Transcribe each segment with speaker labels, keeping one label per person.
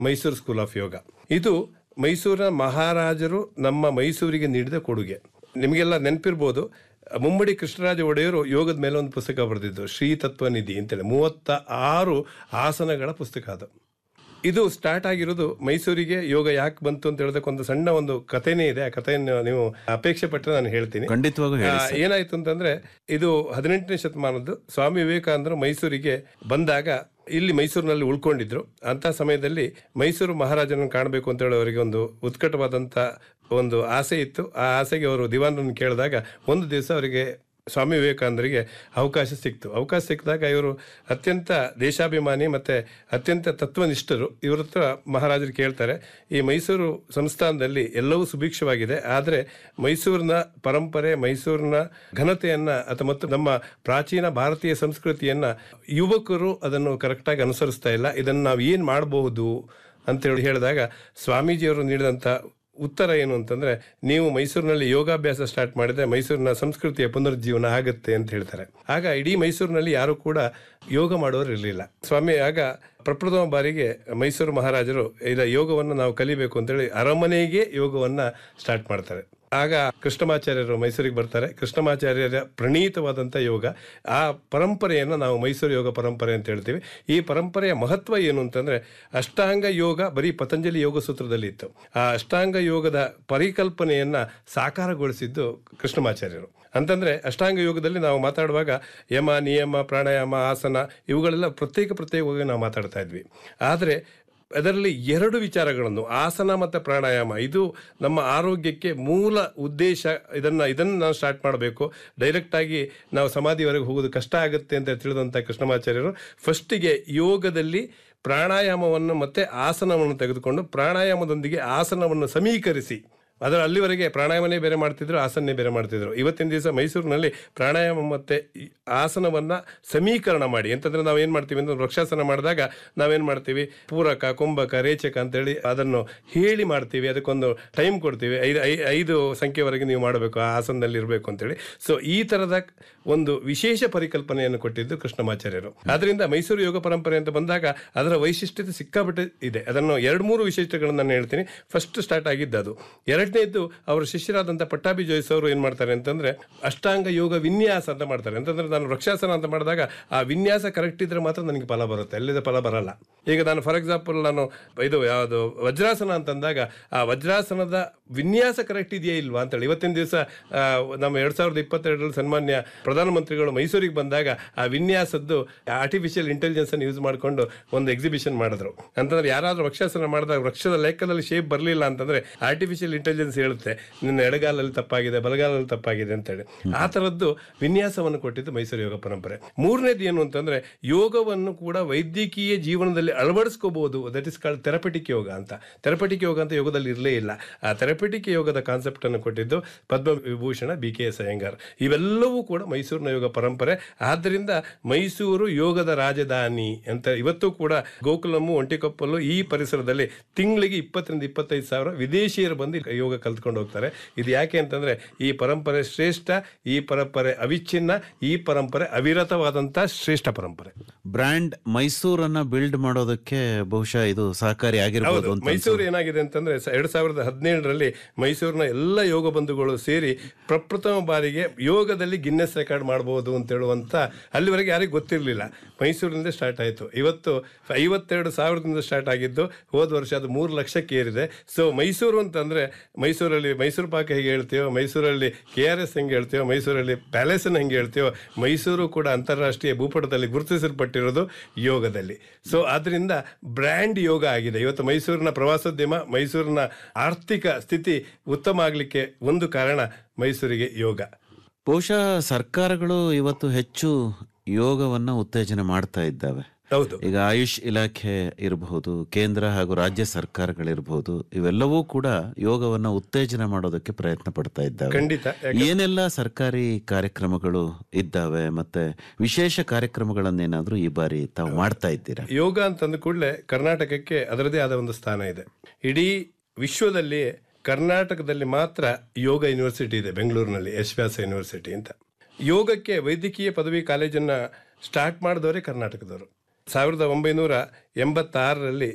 Speaker 1: Mysuru school of ಯೋಗ ಇದು ಮೈಸೂರಿನ ಮಹಾರಾಜರು ನಮ್ಮ ಮೈಸೂರಿಗೆ ನೀಡಿದ ಕೊಡುಗೆ ನಿಮಗೆಲ್ಲ ನೆನಪಿರ್ಬೋದು ಮುಮ್ಮಡಿ ಕೃಷ್ಣರಾಜ ಒಡೆಯರು ಯೋಗದ ಮೇಲೆ ಒಂದು ಪುಸ್ತಕ ಬರೆದಿದ್ದು ಶ್ರೀ ತತ್ವನಿಧಿ ಅಂತೇಳಿ ಮೂವತ್ತ ಆರು ಆಸನಗಳ ಪುಸ್ತಕ ಅದು ಇದು ಸ್ಟಾರ್ಟ್ ಆಗಿರೋದು ಮೈಸೂರಿಗೆ ಯೋಗ ಯಾಕೆ ಬಂತು ಅಂತ ಹೇಳೋದಕ್ಕೆ ಒಂದು ಸಣ್ಣ ಒಂದು ಕಥೆನೇ ಇದೆ ಆ ಕಥೆಯನ್ನು ನೀವು ಅಪೇಕ್ಷೆ ಪಟ್ಟರೆ ನಾನು ಹೇಳ್ತೀನಿ
Speaker 2: ಖಂಡಿತವಾಗೂ ಹೇಳಿ
Speaker 1: ಆ, ಏನಾಯ್ತು ಅಂತಂದ್ರೆ ಇದು ಹದಿನೆಂಟನೇ ಶತಮಾನದ್ದು ಸ್ವಾಮಿ ವಿವೇಕಾನಂದರು ಮೈಸೂರಿಗೆ ಬಂದಾಗ ಇಲ್ಲಿ ಮೈಸೂರಿನಲ್ಲಿ ಉಳ್ಕೊಂಡಿದ್ರು ಅಂತ ಸಮಯದಲ್ಲಿ ಮೈಸೂರು ಮಹಾರಾಜನನ್ನು ಕಾಣಬೇಕು ಅಂತ ಹೇಳಿ ಅವರಿಗೆ ಒಂದು ಉತ್ಕಟವಾದಂಥ ಒಂದು ಆಸೆ ಇತ್ತು ಆ ಆಸೆಗೆ ಅವರು ದಿವಾನರನ್ನು ಕೇಳಿದಾಗ ಒಂದು ದಿವಸ ಅವರಿಗೆ ಸ್ವಾಮಿ ವಿವೇಕಾನಂದರಿಗೆ ಅವಕಾಶ ಸಿಕ್ತು ಅವಕಾಶ ಸಿಕ್ಕಿದಾಗ ಇವರು ಅತ್ಯಂತ ದೇಶಾಭಿಮಾನಿ ಮತ್ತು ಅತ್ಯಂತ ತತ್ವನಿಷ್ಠರು ಇವ್ರ ಹತ್ರ ಮಹಾರಾಜರು ಕೇಳ್ತಾರೆ ಈ ಮೈಸೂರು ಸಂಸ್ಥಾನದಲ್ಲಿ ಎಲ್ಲವೂ ಸುಭಿಕ್ಷವಾಗಿದೆ ಆದರೆ ಮೈಸೂರಿನ ಪರಂಪರೆ ಮೈಸೂರಿನ ಘನತೆಯನ್ನು ಅಥವಾ ಮತ್ತು ನಮ್ಮ ಪ್ರಾಚೀನ ಭಾರತೀಯ ಸಂಸ್ಕೃತಿಯನ್ನು ಯುವಕರು ಅದನ್ನು ಕರೆಕ್ಟಾಗಿ ಅನುಸರಿಸ್ತಾ ಇಲ್ಲ ಇದನ್ನು ನಾವು ಏನು ಮಾಡಬಹುದು ಅಂತೇಳಿ ಹೇಳಿದಾಗ ಸ್ವಾಮೀಜಿಯವರು ನೀಡಿದಂಥ ಉತ್ತರ ಏನು ಅಂತಂದ್ರೆ ನೀವು ಮೈಸೂರಿನಲ್ಲಿ ಯೋಗಾಭ್ಯಾಸ ಸ್ಟಾರ್ಟ್ ಮಾಡಿದ್ರೆ ಮೈಸೂರಿನ ಸಂಸ್ಕೃತಿಯ ಪುನರುಜ್ಜೀವನ ಆಗುತ್ತೆ ಅಂತ ಹೇಳ್ತಾರೆ ಆಗ ಇಡೀ ಮೈಸೂರಿನಲ್ಲಿ ಯಾರು ಕೂಡ ಯೋಗ ಮಾಡೋರು ಇರಲಿಲ್ಲ ಸ್ವಾಮಿ ಆಗ ಪ್ರಪ್ರಥಮ ಬಾರಿಗೆ ಮೈಸೂರು ಮಹಾರಾಜರು ಇದ ಯೋಗವನ್ನು ನಾವು ಕಲಿಬೇಕು ಅಂತೇಳಿ ಅರಮನೆಗೆ ಯೋಗವನ್ನ ಸ್ಟಾರ್ಟ್ ಮಾಡ್ತಾರೆ ಆಗ ಕೃಷ್ಣಮಾಚಾರ್ಯರು ಮೈಸೂರಿಗೆ ಬರ್ತಾರೆ ಕೃಷ್ಣಮಾಚಾರ್ಯರ ಪ್ರಣೀತವಾದಂಥ ಯೋಗ ಆ ಪರಂಪರೆಯನ್ನು ನಾವು ಮೈಸೂರು ಯೋಗ ಪರಂಪರೆ ಅಂತ ಹೇಳ್ತೀವಿ ಈ ಪರಂಪರೆಯ ಮಹತ್ವ ಏನು ಅಂತಂದ್ರೆ ಅಷ್ಟಾಂಗ ಯೋಗ ಬರೀ ಪತಂಜಲಿ ಯೋಗ ಸೂತ್ರದಲ್ಲಿ ಇತ್ತು ಆ ಅಷ್ಟಾಂಗ ಯೋಗದ ಪರಿಕಲ್ಪನೆಯನ್ನ ಸಾಕಾರಗೊಳಿಸಿದ್ದು ಕೃಷ್ಣಮಾಚಾರ್ಯರು ಅಂತಂದ್ರೆ ಅಷ್ಟಾಂಗ ಯೋಗದಲ್ಲಿ ನಾವು ಮಾತಾಡುವಾಗ ಯಮ ನಿಯಮ ಪ್ರಾಣಾಯಾಮ ಆಸನ ಇವುಗಳೆಲ್ಲ ಪ್ರತ್ಯೇಕ ಪ್ರತ್ಯೇಕವಾಗಿ ನಾವು ಮಾತಾಡ್ತಾ ಇದ್ವಿ ಆದರೆ ಅದರಲ್ಲಿ ಎರಡು ವಿಚಾರಗಳನ್ನು ಆಸನ ಮತ್ತು ಪ್ರಾಣಾಯಾಮ ಇದು ನಮ್ಮ ಆರೋಗ್ಯಕ್ಕೆ ಮೂಲ ಉದ್ದೇಶ ಇದನ್ನು ಇದನ್ನು ನಾವು ಸ್ಟಾರ್ಟ್ ಮಾಡಬೇಕು ಡೈರೆಕ್ಟಾಗಿ ನಾವು ಸಮಾಧಿವರೆಗೆ ಹೋಗೋದು ಕಷ್ಟ ಆಗುತ್ತೆ ಅಂತ ತಿಳಿದಂಥ ಕೃಷ್ಣಮಾಚಾರ್ಯರು ಫಸ್ಟಿಗೆ ಯೋಗದಲ್ಲಿ ಪ್ರಾಣಾಯಾಮವನ್ನು ಮತ್ತು ಆಸನವನ್ನು ತೆಗೆದುಕೊಂಡು ಪ್ರಾಣಾಯಾಮದೊಂದಿಗೆ ಆಸನವನ್ನು ಸಮೀಕರಿಸಿ ಅದರ ಅಲ್ಲಿವರೆಗೆ ಪ್ರಾಣಾಯಾಮನೇ ಬೇರೆ ಮಾಡ್ತಿದ್ರು ಆಸನನೇ ಬೇರೆ ಮಾಡ್ತಿದ್ರು ಇವತ್ತಿನ ದಿವಸ ಮೈಸೂರಿನಲ್ಲಿ ಪ್ರಾಣಾಯಾಮ ಮತ್ತು ಈ ಆಸನವನ್ನು ಸಮೀಕರಣ ಮಾಡಿ ಅಂತಂದ್ರೆ ನಾವು ಏನು ಮಾಡ್ತೀವಿ ಅಂದ್ರೆ ವೃಕ್ಷಾಸನ ಮಾಡಿದಾಗ ನಾವೇನು ಮಾಡ್ತೀವಿ ಪೂರಕ ಕುಂಭಕ ರೇಚಕ ಅಂತೇಳಿ ಅದನ್ನು ಹೇಳಿ ಮಾಡ್ತೀವಿ ಅದಕ್ಕೊಂದು ಟೈಮ್ ಕೊಡ್ತೀವಿ ಐದು ಐ ಐದು ಸಂಖ್ಯೆವರೆಗೆ ನೀವು ಮಾಡಬೇಕು ಆ ಆಸನದಲ್ಲಿ ಇರಬೇಕು ಅಂತೇಳಿ ಸೊ ಈ ಥರದ ಒಂದು ವಿಶೇಷ ಪರಿಕಲ್ಪನೆಯನ್ನು ಕೊಟ್ಟಿದ್ದು ಕೃಷ್ಣಮಾಚಾರ್ಯರು ಅದರಿಂದ ಮೈಸೂರು ಯೋಗ ಪರಂಪರೆ ಅಂತ ಬಂದಾಗ ಅದರ ವೈಶಿಷ್ಟ್ಯತೆ ಸಿಕ್ಕಾಪಟ್ಟೆ ಇದೆ ಅದನ್ನು ಎರಡು ಮೂರು ವಿಶೇಷತೆಗಳನ್ನು ನಾನು ಹೇಳ್ತೀನಿ ಫಸ್ಟ್ ಸ್ಟಾರ್ಟ್ ಆಗಿದ್ದು ಅದು ಎರಡನೇದ್ದು ಅವರ ಶಿಷ್ಯರಾದಂಥ ಪಟ್ಟಾಭಿ ಜೋಯಿಸ್ ಅವರು ಏನು ಮಾಡ್ತಾರೆ ಅಂತಂದ್ರೆ ಅಷ್ಟಾಂಗ ಯೋಗ ವಿನ್ಯಾಸ ಅಂತ ಮಾಡ್ತಾರೆ ಅಂತಂದ್ರೆ ನಾನು ವೃಕ್ಷಾಸನ ಅಂತ ಮಾಡಿದಾಗ ಆ ವಿನ್ಯಾಸ ಕರೆಕ್ಟ್ ಇದ್ರೆ ಮಾತ್ರ ನನಗೆ ಫಲ ಬರುತ್ತೆ ಅಲ್ಲಿದ ಫಲ ಬರಲ್ಲ ಈಗ ನಾನು ಫಾರ್ ಎಕ್ಸಾಂಪಲ್ ನಾನು ಇದು ಯಾವುದು ವಜ್ರಾಸನ ಅಂತಂದಾಗ ಆ ವಜ್ರಾಸನದ ವಿನ್ಯಾಸ ಕರೆಕ್ಟ್ ಇದೆಯಾ ಇಲ್ವಾ ಅಂತೇಳಿ ಇವತ್ತಿನ ದಿವಸ ನಮ್ಮ ಎರಡ್ ಸಾವಿರದ ಇಪ್ಪತ್ತೆರಡರಲ್ಲಿ ಸನ್ಮಾನ್ಯ ಪ್ರಧಾನಮಂತ್ರಿಗಳು ಮೈಸೂರಿಗೆ ಬಂದಾಗ ಆ ವಿನ್ಯಾಸದ್ದು ಆರ್ಟಿಫಿಷಿಯಲ್ ಇಂಟೆಲಿಜೆನ್ಸ್ ಅನ್ನು ಯೂಸ್ ಮಾಡಿಕೊಂಡು ಒಂದು ಎಕ್ಸಿಬಿಷನ್ ಮಾಡಿದ್ರು ಅಂತಂದ್ರೆ ಯಾರಾದ್ರೂ ವೃಕ್ಷಾಸನ ಮಾಡಿದಾಗ ವೃಕ್ಷದ ಲೆಕ್ಕದಲ್ಲಿ ಶೇಪ್ ಬರಲಿಲ್ಲ ಅಂತಂದ್ರೆ ಆರ್ಟಿಫಿಷಿಯಲ್ ಇಂಟೆಲಿಜೆನ್ಸ್ ಹೇಳುತ್ತೆ ನಿನ್ನ ಎಡಗಾಲಲ್ಲಿ ತಪ್ಪಾಗಿದೆ ಬಲಗಾಲಲ್ಲಿ ತಪ್ಪಾಗಿದೆ ಅಂತೇಳಿ ಆ ಥರದ್ದು ವಿನ್ಯಾಸವನ್ನು ಕೊಟ್ಟಿದ್ದು ಮೈಸೂರು ಯೋಗ ಪರಂಪರೆ ಮೂರನೇದು ಏನು ಅಂತಂದ್ರೆ ಯೋಗವನ್ನು ಕೂಡ ವೈದ್ಯಕೀಯ ಜೀವನದಲ್ಲಿ ಅಳವಡಿಸ್ಕೋಬಹುದು that is called therapeutic yoga ಅಂತ ಥೆರಪಟಿಕ್ ಯೋಗ ಅಂತ ಯೋಗದಲ್ಲಿ ಇರಲೇ ಇಲ್ಲ ಆ ಥೆರಪಟಿಕ್ ಯೋಗದ ಕಾನ್ಸೆಪ್ಟ್ ಅನ್ನು ಕೊಟ್ಟಿದ್ದು Padma Vibhushan B K S Iyengar ಇವೆಲ್ಲವೂ ಕೂಡ ಮೈಸೂರಿನ ಯೋಗ ಪರಂಪರೆ ಆದ್ದರಿಂದ ಮೈಸೂರು ಯೋಗದ ರಾಜಧಾನಿ ಅಂತ ಇವತ್ತು ಕೂಡ ಗೋಕುಲಮ್ಮು ಒಂಟಿಕೊಪ್ಪಲು ಈ ಪರಿಸರದಲ್ಲಿ ತಿಂಗಳಿಗೆ ಇಪ್ಪತ್ತರಿಂದ ಇಪ್ಪತ್ತೈದು ಸಾವಿರ ವಿದೇಶಿಯರು ಬಂದು ಇಲ್ಲಿ ಯೋಗ ಕಲ್ತ್ಕೊಂಡು ಹೋಗ್ತಾರೆ ಇದು ಯಾಕೆ ಅಂತಂದ್ರೆ ಈ ಪರಂಪರೆ ಶ್ರೇಷ್ಠ ಈ ಪರಂಪರೆ ಅವಿಚ್ಛಿನ್ನ ಈ ಪರಂಪರೆ ಅವಿರತವಾದಂಥ ಶ್ರೇಷ್ಠ ಪರಂಪರೆ
Speaker 2: ಬ್ರ್ಯಾಂಡ್ ಮೈಸೂರನ್ನ ಬಿಲ್ಡ್ ಮಾಡೋದಕ್ಕೆ ಬಹುಶಃ ಇದು ಸಹಕಾರಿ ಆಗಿರ್ಬೋದು
Speaker 1: ಹೌದು
Speaker 2: ಅಂತ
Speaker 1: ಮೈಸೂರು ಏನಾಗಿದೆ ಅಂತಂದ್ರೆ ಸ- ಎರಡ್ ಸಾವಿರದ ಹದಿನೇಳರಲ್ಲಿ ಮೈಸೂರಿನ ಎಲ್ಲ ಯೋಗ ಬಂಧುಗಳು ಸೇರಿ ಪ್ರಪ್ರಥಮ ಬಾರಿಗೆ ಯೋಗದಲ್ಲಿ ಗಿನ್ನೆಸ್ ರೆಕಾರ್ಡ್ ಮಾಡಬಹುದು ಅಂತ ಹೇಳುವಂತ ಅಲ್ಲಿವರೆಗೆ ಯಾರಿಗೂ ಗೊತ್ತಿರಲಿಲ್ಲ ಮೈಸೂರಿನಿಂದ ಸ್ಟಾರ್ಟ್ ಆಯಿತು ಇವತ್ತು ಐವತ್ತೆರಡು ಸಾವಿರದಿಂದ ಸ್ಟಾರ್ಟ್ ಆಗಿದ್ದು ಹೋದ ವರ್ಷ ಅದು ಮೂರು ಲಕ್ಷಕ್ಕೆ ಏರಿದೆ ಸೊ ಮೈಸೂರು ಅಂತಂದ್ರೆ ಮೈಸೂರಲ್ಲಿ ಮೈಸೂರು ಪಾಕ ಹೇಗೆ ಹೇಳ್ತೀವೋ ಮೈಸೂರಲ್ಲಿ ಕೆ ಆರ್ ಎಸ್ ಹೆಂಗೆ ಹೇಳ್ತೀವೋ ಮೈಸೂರಲ್ಲಿ ಪ್ಯಾಲೇಸನ್ನು ಹೆಂಗೆ ಹೇಳ್ತೀವೋ ಮೈಸೂರು ಕೂಡ ಅಂತಾರಾಷ್ಟ್ರೀಯ ಭೂಪಟದಲ್ಲಿ ಗುರುತಿಸಲ್ಪಟ್ಟಿರೋದು ಯೋಗದಲ್ಲಿ ಸೊ ಅದರಿಂದ ಬ್ರ್ಯಾಂಡ್ ಯೋಗ ಆಗಿದೆ ಇವತ್ತು ಮೈಸೂರಿನ ಪ್ರವಾಸೋದ್ಯಮ ಮೈಸೂರಿನ ಆರ್ಥಿಕ ಸ್ಥಿತಿ ಉತ್ತಮ ಆಗಲಿಕ್ಕೆ ಒಂದು ಕಾರಣ ಮೈಸೂರಿಗೆ ಯೋಗ
Speaker 2: ಬಹುಶಃ ಸರ್ಕಾರಗಳು ಇವತ್ತು ಹೆಚ್ಚು ಯೋಗವನ್ನ ಉತ್ತೇಜನ ಮಾಡ್ತಾ ಇದ್ದಾವೆ
Speaker 1: ಹೌದು
Speaker 2: ಈಗ ಆಯುಷ್ ಇಲಾಖೆ ಇರಬಹುದು ಕೇಂದ್ರ ಹಾಗೂ ರಾಜ್ಯ ಸರ್ಕಾರಗಳಿರಬಹುದು ಇವೆಲ್ಲವೂ ಕೂಡ ಯೋಗವನ್ನ ಉತ್ತೇಜನ ಮಾಡೋದಕ್ಕೆ ಪ್ರಯತ್ನ ಪಡ್ತಾ ಇದ್ದಾವೆ
Speaker 1: ಖಂಡಿತ
Speaker 2: ಏನೆಲ್ಲ ಸರ್ಕಾರಿ ಕಾರ್ಯಕ್ರಮಗಳು ಇದ್ದಾವೆ ಮತ್ತೆ ವಿಶೇಷ ಕಾರ್ಯಕ್ರಮಗಳನ್ನೇನಾದ್ರೂ ಈ ಬಾರಿ ತಾವು ಮಾಡ್ತಾ ಇದ್ದೀರಾ
Speaker 1: ಯೋಗ ಅಂತಂದ ಕೂಡಲೇ ಕರ್ನಾಟಕಕ್ಕೆ ಅದರದೇ ಆದ ಒಂದು ಸ್ಥಾನ ಇದೆ ಇಡೀ ವಿಶ್ವದಲ್ಲಿ ಕರ್ನಾಟಕದಲ್ಲಿ ಮಾತ್ರ ಯೋಗ ಯೂನಿವರ್ಸಿಟಿ ಇದೆ ಬೆಂಗಳೂರಿನಲ್ಲಿ ಯಶ್ವ್ಯಾಸ ಯೂನಿವರ್ಸಿಟಿ ಅಂತ ಯೋಗಕ್ಕೆ ವೈದ್ಯಕೀಯ ಪದವಿ ಕಾಲೇಜನ್ನು ಸ್ಟಾರ್ಟ್ ಮಾಡಿದವರೇ ಕರ್ನಾಟಕದವರು ಸಾವಿರದ ಒಂಬೈನೂರ ಎಂಬತ್ತಾರರಲ್ಲಿ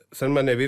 Speaker 1: ಸನ್ಮಾನ್ಯ ವೀರ